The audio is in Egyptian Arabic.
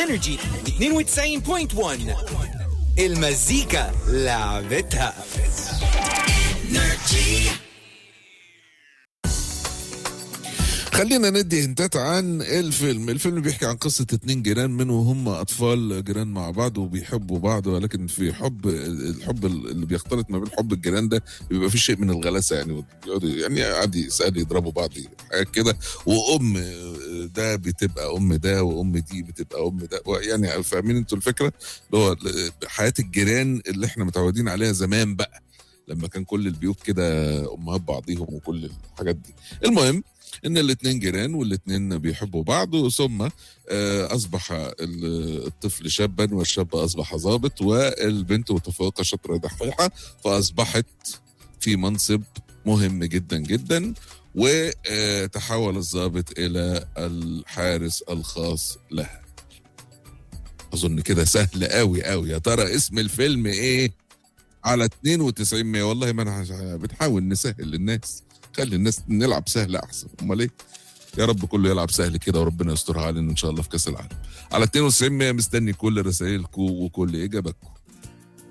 انرجي 92.1 المزيكا لعبتها خلينا ندي هنتات عن الفيلم الفيلم بيحكي عن قصة اتنين جيران من وهم أطفال جيران مع بعض وبيحبوا بعض ولكن في حب الحب اللي بيختلط ما بين حب الجيران ده بيبقى في شيء من الغلاسة يعني بيقعدوا- يعني عادي يسأل يضربوا بعض حاجات كده وأم ده بتبقى أم ده وأم دي بتبقى أم ده يعني فاهمين انتوا الفكرة اللي هو حياة الجيران اللي احنا متعودين عليها زمان بقى لما كان كل البيوت كده أمهات بعضيهم وكل الحاجات دي المهم ان الاثنين جيران والاثنين بيحبوا بعض ثم آه، اصبح ال- الطفل شابا والشاب اصبح ضابط والبنت متفوقه شاطره دحيحه فاصبحت في منصب مهم جدا جدا وتحول الضابط الى الحارس الخاص لها اظن كده سهل قوي قوي يا ترى اسم الفيلم ايه على 92 100 والله ما انا بنحاول نسهل للناس خلي الناس نلعب سهل احسن امال ايه يا رب كله يلعب سهل كده وربنا يسترها علينا ان شاء الله في كاس العالم على 92 100 مستني كل رسائلكم وكل اجاباتكم